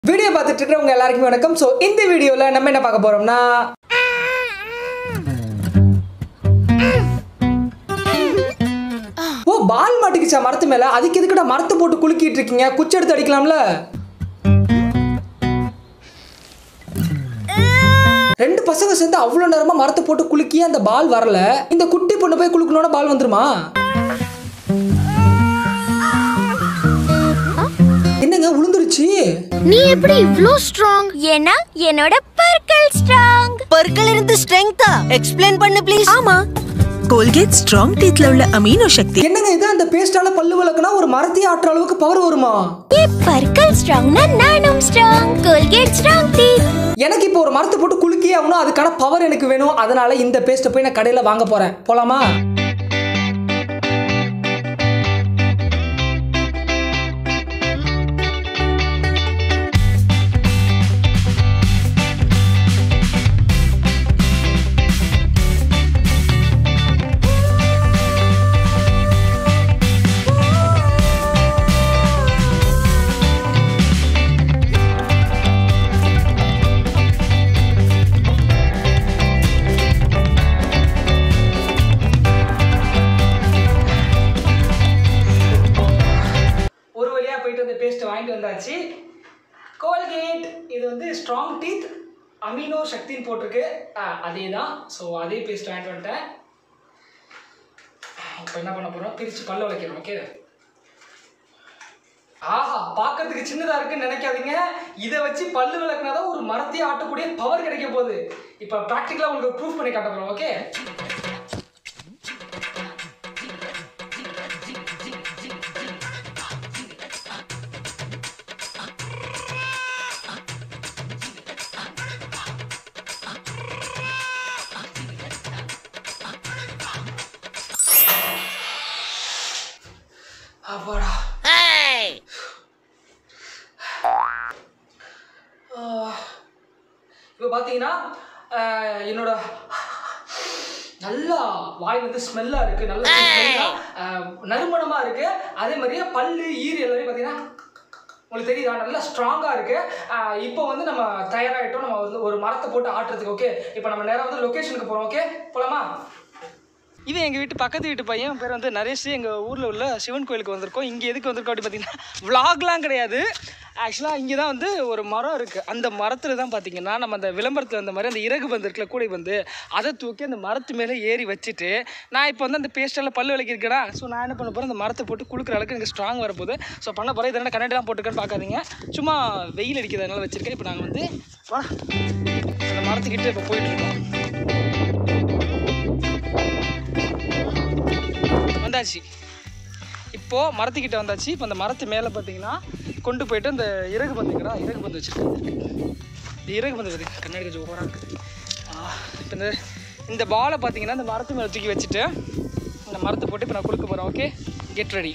video பார்த்துட்டு இருக்கிறவங்க எல்லாருக்குமே வணக்கம் ஸோ இந்த வீடியோவில் நம்ம என்ன பார்க்க போறோம்னா ஓ பால் மாட்டிக்கிச்சா மரத்து மேல அதுக்கு எதுக்குடா மரத்தை போட்டு குலுக்கிட்டு இருக்கீங்க குச்சி எடுத்து அடிக்கலாம்ல ரெண்டு பசங்க சேர்ந்து அவ்வளோ நேரமா மரத்தை போட்டு குலுக்கி அந்த பால் வரல இந்த குட்டி பொண்ணு போய் குலுக்கணும்னா பால் வந்துருமா என்னங்க உளுந்துருச்சு நீ எப்படி இவ்ளோ ஸ்ட்ராங் ஏன்னா என்னோட பற்கள் ஸ்ட்ராங் பற்கள் இருந்து ஸ்ட்ரெங்தா எக்ஸ்பிளைன் பண்ணு ப்ளீஸ் ஆமா கோல்கேட் ஸ்ட்ராங் டீத்ல உள்ள அமீனோ சக்தி என்னங்க இது அந்த பேஸ்டால பல்லு விளக்குனா ஒரு மரத்தையே ஆட்டுற அளவுக்கு பவர் வருமா என் பற்கள் ஸ்ட்ராங்னா நானும் ஸ்ட்ராங் கோல்கேட் ஸ்ட்ராங் டீத் எனக்கு இப்போ ஒரு மரத்தை போட்டு குலுக்கியே ஆகணும் அதுக்கான பவர் எனக்கு வேணும் அதனால இந்த பேஸ்ட்டை போய் நான் கடையில் வாங்க போறேன் போலாமா ஒரு வழியா போயிட்டு அந்த பேஸ்ட்டை வாங்கிட்டு வந்தாச்சு கோல்கேட் இது வந்து ஸ்ட்ராங் டீத் அமினோ சக்தின்னு போட்டிருக்கு அதே தான் ஸோ அதே பேஸ்ட் வாங்கிட்டு வந்துட்டேன் இப்போ என்ன பண்ண போகிறோம் பிரித்து பல்ல விளக்கிறோம் ஓகே ஆஹா பார்க்கறதுக்கு சின்னதாக இருக்குன்னு நினைக்காதீங்க இதை வச்சு பல்லு விளக்குனா தான் ஒரு மரத்தையே ஆட்டக்கூடிய பவர் கிடைக்க போகுது இப்போ ப்ராக்டிக்கலாக உங்களுக்கு ப்ரூஃப் பண்ணி காட்ட போகிறோம் ஓகே அப்பாடா இப்போ பார்த்தீங்கன்னா ஆஹ், என்னோட நல்லா வாய் வந்து ஸ்மெல்லாக இருக்குது நல்ல ஸ்மெல்லாக நறுமணமாக இருக்குது அதே மாதிரியே பல்லு ஈறு எல்லாமே பார்த்தீங்கன்னா உங்களுக்கு தெரியுதா நல்லா ஸ்ட்ராங்காக இருக்குது இப்போ வந்து நம்ம தயாராகிட்டோம் நம்ம வந்து ஒரு மரத்தை போட்டு ஆட்டுறதுக்கு ஓகே இப்போ நம்ம நேராக வந்து லொக்கேஷனுக்கு போகிறோம் ஓகே போகலாமா இது எங்கள் வீட்டு பக்கத்து வீட்டு பையன் பேர் வந்து நரேஷ் எங்கள் ஊரில் உள்ள சிவன் கோயிலுக்கு வந்திருக்கோம் இங்கே எதுக்கு வந்திருக்கோம் அப்படி பார்த்தீங்கன்னா விலாக்லாம் கிடையாது ஆக்சுவலாக இங்கே தான் வந்து ஒரு மரம் இருக்குது அந்த மரத்தில் தான் பார்த்தீங்கன்னா நம்ம அந்த விளம்பரத்தில் வந்த மாதிரி அந்த இறகு வந்து இருக்குல்ல கூடை வந்து அதை தூக்கி அந்த மரத்து மேலே ஏறி வச்சுட்டு நான் இப்போ வந்து அந்த பேஸ்டெல்லாம் பல்லு விளக்கிருக்கேனா ஸோ நான் என்ன பண்ண போகிறேன் அந்த மரத்தை போட்டு குளுக்குற அளவுக்கு எனக்கு ஸ்ட்ராங் வரப்போகுது ஸோ பண்ண போகிறேன் இதெல்லாம் கண்ணாடிலாம் போட்டுருக்கேன்னு பார்க்காதீங்க சும்மா வெயில் அடிக்கிறதுனால வச்சுருக்கேன் இப்போ நாங்கள் வந்து வா அந்த மரத்துக்கிட்ட இப்போ போயிட்டுருக்கோம் வந்தாச்சு இப்போ மரத்துக்கிட்ட வந்தாச்சு இப்போ அந்த மரத்து மேலே பார்த்தீங்கன்னா கொண்டு போயிட்டு அந்த இறகு பந்துங்களா இறகு பந்து வச்சுருக்காங்க இந்த இறகு பந்து பார்த்தீங்க கண்ணாடி கொஞ்சம் ஓவராக இருக்குது இப்போ இந்த இந்த பாலை பார்த்தீங்கன்னா இந்த மரத்து மேலே தூக்கி வச்சுட்டு இந்த மரத்தை போட்டு இப்போ நான் கொடுக்க போகிறேன் ஓகே கெட் ரெடி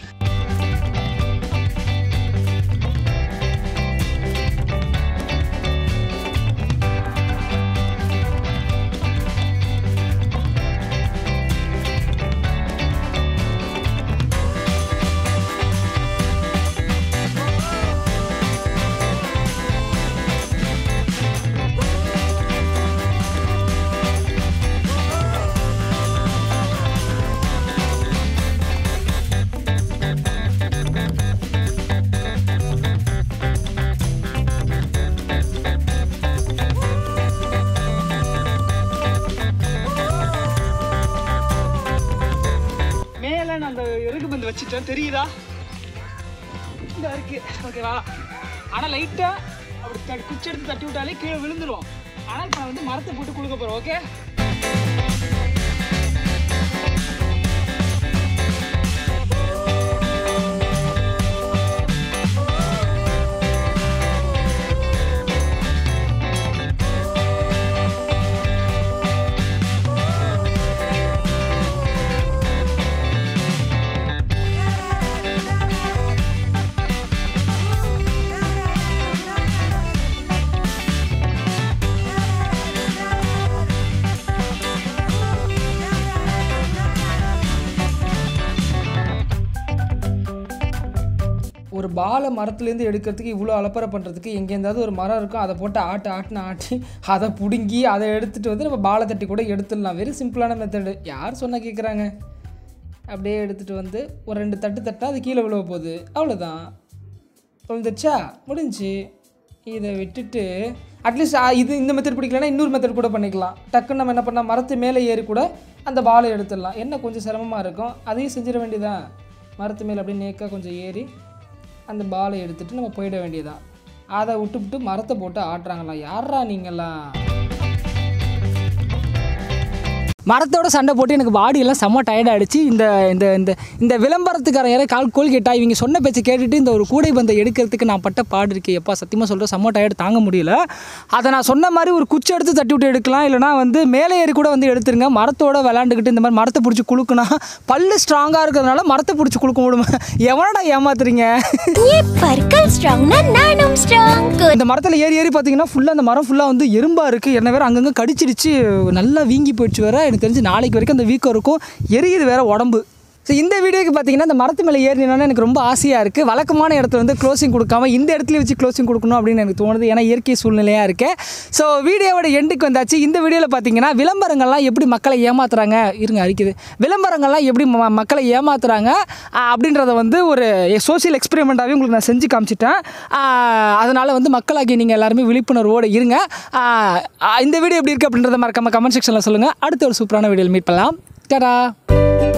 மேலே நான் அந்த இறகு பந்து வச்சுட்டேன் தெரியுதா இந்த இருக்கு ஓகேவா ஆனால் லைட்டாக அப்படி த குச்சி எடுத்து தட்டி விட்டாலே கீழே விழுந்துரும் ஆனால் இப்போ நான் வந்து மரத்தை போட்டு கொடுக்க போகிறோம் ஓகே பாலை மரத்துலேருந்து எடுக்கிறதுக்கு இவ்வளோ அலப்பறை பண்ணுறதுக்கு எங்கேருந்தாவது ஒரு மரம் இருக்கும் அதை போட்டு ஆட்டு ஆட்டுன்னு ஆட்டி அதை பிடுங்கி அதை எடுத்துகிட்டு வந்து நம்ம பாலை தட்டி கூட எடுத்துடலாம் வெரி சிம்பிளான மெத்தடு யார் சொன்னால் கேட்குறாங்க அப்படியே எடுத்துகிட்டு வந்து ஒரு ரெண்டு தட்டு தட்டா அது கீழே விழுவ போகுது அவ்வளோதான் விழுந்துச்சா முடிஞ்சு இதை விட்டுட்டு அட்லீஸ்ட் இது இந்த மெத்தட் பிடிக்கலன்னா இன்னொரு மெத்தட் கூட பண்ணிக்கலாம் டக்குன்னு நம்ம என்ன பண்ணலாம் மரத்து மேலே ஏறி கூட அந்த பாலை எடுத்துடலாம் என்ன கொஞ்சம் சிரமமாக இருக்கும் அதையும் செஞ்சிட வேண்டியதான் மரத்து மேலே அப்படியே நேக்காக கொஞ்சம் ஏறி அந்த பாலை எடுத்துட்டு நம்ம போயிட வேண்டியதான் அதை விட்டுவிட்டு மரத்தை போட்டு ஆட்டுறாங்களாம் யாரா நீங்களாம் மரத்தோட சண்டை போட்டு எனக்கு பாடி எல்லாம் செம்ம டயர்ட் ஆயிடுச்சு இந்த இந்த இந்த இந்த விளம்பரத்துக்காரன் யாரோ கால் கோல்கேட்டா இவங்க சொன்ன பேச்சு கேட்டுட்டு இந்த ஒரு கூடை பந்தை எடுக்கிறதுக்கு நான் பட்ட பாடு இருக்கு எப்பா சத்தியமாக சொல்கிறேன் செம்ம டயர்டு தாங்க முடியல அதை நான் சொன்ன மாதிரி ஒரு குச்சி எடுத்து தட்டி விட்டு எடுக்கலாம் இல்லைனா வந்து மேலே ஏறி கூட வந்து எடுத்துருங்க மரத்தோட விளாண்டுக்கிட்டு இந்த மாதிரி மரத்தை பிடிச்சி குலுக்குனா பல்லு ஸ்ட்ராங்காக இருக்கிறதுனால மரத்தை பிடிச்சி குலுக்க முடியுமா எவனடா ஏமாத்துறீங்க ஏ பற்கள் ஸ்ட்ராங்னா நானும் ஸ்ட்ராங் இந்த மரத்தில் ஏறி ஏறி பார்த்தீங்கன்னா ஃபுல்லாக அந்த மரம் ஃபுல்லாக வந்து எறும்பாக இருக்குது என்ன வேறு அங்கங்கே கடிச்சிடுச்சு நல்லா வீங்கி போயிடுச்சு வேற எனக்கு தெரிஞ்சு நாளைக்கு வரைக்கும் அந்த வீக்கம் இருக்கும் எரியுது வேற உடம்பு ஸோ இந்த வீடியோக்கு பார்த்தீங்கன்னா இந்த மரத்து மேலே ஏறினா எனக்கு ரொம்ப ஆசையாக இருக்குது வழக்கமான இடத்துல வந்து க்ளோசிங் கொடுக்காம இந்த இடத்துல வச்சு க்ளோசிங் கொடுக்கணும் அப்படின்னு எனக்கு தோணுது ஏன்னா இயற்கை சூழ்நிலையாக இருக்கு ஸோ வீடியோவோட எண்டுக்கு வந்தாச்சு இந்த வீடியோவில் பார்த்தீங்கன்னா விளம்பரங்கள்லாம் எப்படி மக்களை ஏமாத்துறாங்க இருங்க அரிக்குது விளம்பரங்கள்லாம் எப்படி ம- மக்களை ஏமாத்துறாங்க ஆ, அப்படின்றத வந்து ஒரு சோஷியல் எக்ஸ்பெரிமெண்ட்டாகவே உங்களுக்கு நான் செஞ்சு காமிச்சிட்டேன் அதனால் வந்து மக்களாகி நீங்கள் எல்லாருமே விழிப்புணர்வோடு இருங்க ஆ, ஆ, இந்த வீடியோ எப்படி இருக்குது அப்படின்றத மறக்காம கமெண்ட் செக்ஷனில் சொல்லுங்கள் அடுத்த ஒரு சூப்பரான வீடியோவில் மீட் பண்ணலாம் டடா